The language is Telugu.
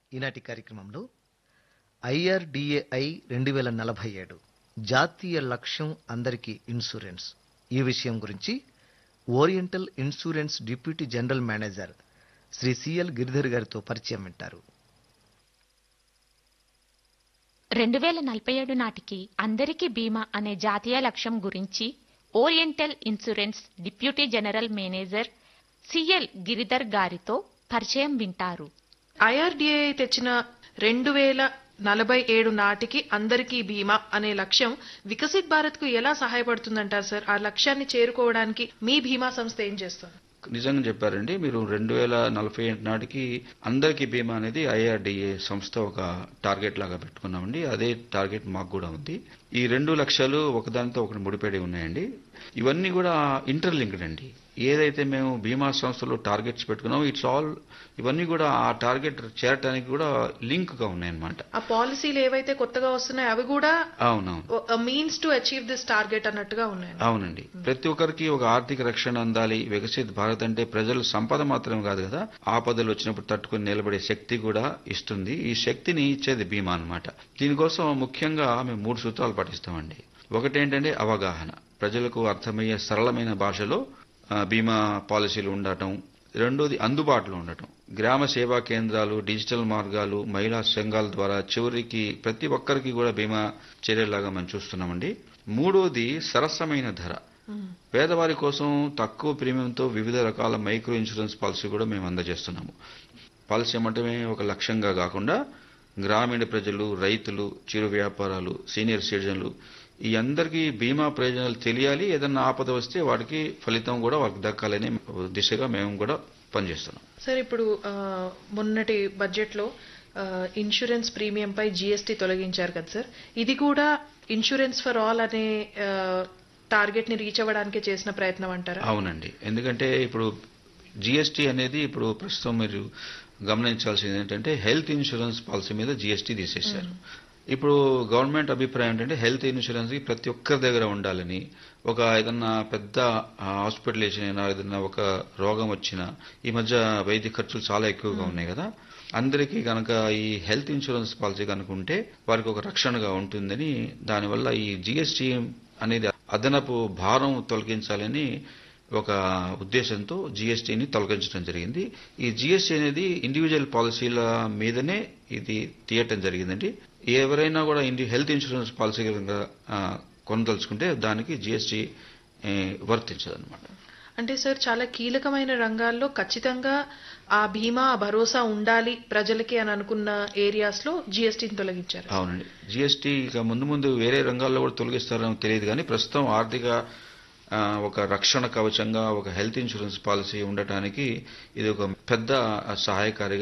ఈనాటి కార్యక్రమంలో ఐఆర్డిఏఐ రెండు వేల నలభై ఏడు జాతీయ లక్ష్యం అందరికీ ఇన్సూరెన్స్ ఈ విషయం గురించి Oriental Insurance deputy general manager Shri C గిరిధర్ గారితో పరిచయం వింటారు రెండు వేల నలభై ఏడు నాటికి అందరికీ బీమా అనే జాతీయ లక్ష్యం గురించి Oriental Insurance deputy general manager C గిరిధర్ గారితో పరిచయం వింటారు ఐఆర్డిఏ తెచ్చిన రెండు వేల నలభై ఏడు నాటికి అందరికీ బీమా అనే లక్ష్యం వికసిత్ భారత్ కు ఎలా సహాయపడుతుందంటారు సార్ ఆ లక్ష్యాన్ని చేరుకోవడానికి మీ బీమా సంస్థ ఏం చేస్తుంది నిజంగా చెప్పారండి మీరు రెండు వేల నలభై ఏడు నాటికి అందరికీ బీమా అనేది ఐఆర్డిఏ సంస్థ ఒక టార్గెట్ లాగా పెట్టుకున్నామండి అదే టార్గెట్ మాకు కూడా ఉంది ఈ రెండు లక్ష్యాలు ఒకదానితో ఒకటి ముడిపడి ఉన్నాయండి ఇవన్నీ కూడా ఇంటర్లింక్డ్ అండి ఏదైతే మేము బీమా సంస్థలో టార్గెట్స్ పెట్టుకున్నామో ఇట్స్ ఆల్ ఇవన్నీ కూడా ఆ టార్గెట్ చేరటానికి కూడా లింక్ గా ఉన్నాయన్నమాట ఆ పాలసీలు ఏవైతే కొత్తగా వస్తున్నాయో అవి కూడా అవునవును means to achieve this target అన్నట్టుగా ఉన్నాయి అవునండి ప్రతి ఒక్కరికి ఒక ఆర్థిక రక్షణ అందాలి వికసిత్ భారత్ అంటే ప్రజలు సంపద మాత్రమే కాదు కదా ఆపదలు వచ్చినప్పుడు తట్టుకుని నిలబడే శక్తి కూడా ఇస్తుంది ఈ శక్తిని ఇచ్చేది బీమా అన్నమాట దీనికోసం ముఖ్యంగా మేము మూడు సూత్రాలు పాటిస్తామండి ఒకటి ఏంటంటే అవగాహన ప్రజలకు అర్థమయ్యే సరళమైన భాషలో ఆ, బీమా పాలసీలు ఉండటం రెండోది అందుబాటులో ఉండటం గ్రామ సేవా కేంద్రాలు డిజిటల్ మార్గాలు మహిళా సంఘాల ద్వారా చివరికి ప్రతి ఒక్కరికి కూడా బీమా చేరేలాగా మనం చూస్తున్నామండి మూడోది సరసమైన ధర పేదవారి కోసం తక్కువ ప్రీమియంతో వివిధ రకాల మైక్రో ఇన్సూరెన్స్ పాలసీ కూడా మేము అందజేస్తున్నాము పాలసీ అమ్మటమే ఒక లక్ష్యంగా కాకుండా గ్రామీణ ప్రజలు రైతులు చిరు వ్యాపారాలు సీనియర్ సిటిజన్లు ఈ అందరికీ బీమా ప్రయోజనాలు తెలియాలి ఏదన్నా ఆపద వస్తే వాడికి ఫలితం కూడా వాళ్ళకి దక్కాలనే దిశగా మేము కూడా పనిచేస్తున్నాం సార్ ఇప్పుడు ఆ, మొన్నటి బడ్జెట్ లో ఆ, ఇన్సూరెన్స్ ప్రీమియం పై జీఎస్టీ తొలగించారు కదా సార్ ఇది కూడా ఇన్సూరెన్స్ ఫర్ ఆల్ అనే ఆ, టార్గెట్ ని రీచ్ అవ్వడానికి చేసిన ప్రయత్నం అంటారా అవునండి ఎందుకంటే ఇప్పుడు జిఎస్టీ అనేది ఇప్పుడు ప్రస్తుతం మీరు గమనించాల్సింది ఏంటంటే హెల్త్ ఇన్సూరెన్స్ పాలసీ మీద జిఎస్టీ తీసేశారు ఇప్పుడు గవర్నమెంట్ అభిప్రాయం ఏంటంటే హెల్త్ ఇన్సూరెన్స్ కి ప్రతి ఒక్కరి దగ్గర ఉండాలని ఒక ఏదన్నా పెద్ద హాస్పిటలేషన్ అయినా ఏదన్నా ఒక రోగం వచ్చినా ఈ మధ్య వైద్య ఖర్చులు చాలా ఎక్కువగా ఉన్నాయి కదా అందరికీ కనుక ఈ హెల్త్ ఇన్సూరెన్స్ పాలసీ కనుక ఉంటే వారికి ఒక రక్షణగా ఉంటుందని దానివల్ల ఈ జిఎస్టీ అనేది అదనపు భారం తొలగించాలని ఒక ఉద్దేశంతో జీఎస్టీని తొలగించడం జరిగింది ఈ జీఎస్టీ అనేది ఇండివిజువల్ పాలసీల మీదనే ఇది తీయటం జరిగిందండి ఎవరైనా కూడా ఇండి హెల్త్ ఇన్సూరెన్స్ పాలసీ కనుక ఆ, కొనదలుచుకుంటే దానికి జీఎస్టీ వర్తించదన్నమాట అంటే సార్ చాలా కీలకమైన రంగాల్లో ఖచ్చితంగా ఆ బీమా ఆ భరోసా ఉండాలి ప్రజలకి అని అనుకున్న ఏరియాస్ లో జీఎస్టీని తొలగించారు అవునండి జీఎస్టీ ఇక ముందు ముందు వేరే రంగాల్లో కూడా తొలగిస్తారో తెలియదు కానీ ప్రస్తుతం ఆర్థిక ఆ, ఒక రక్షణ కవచంగా ఒక హెల్త్ ఇన్సూరెన్స్ పాలసీ ఉండటానికి ఇది ఒక పెద్ద సహాయకారిగా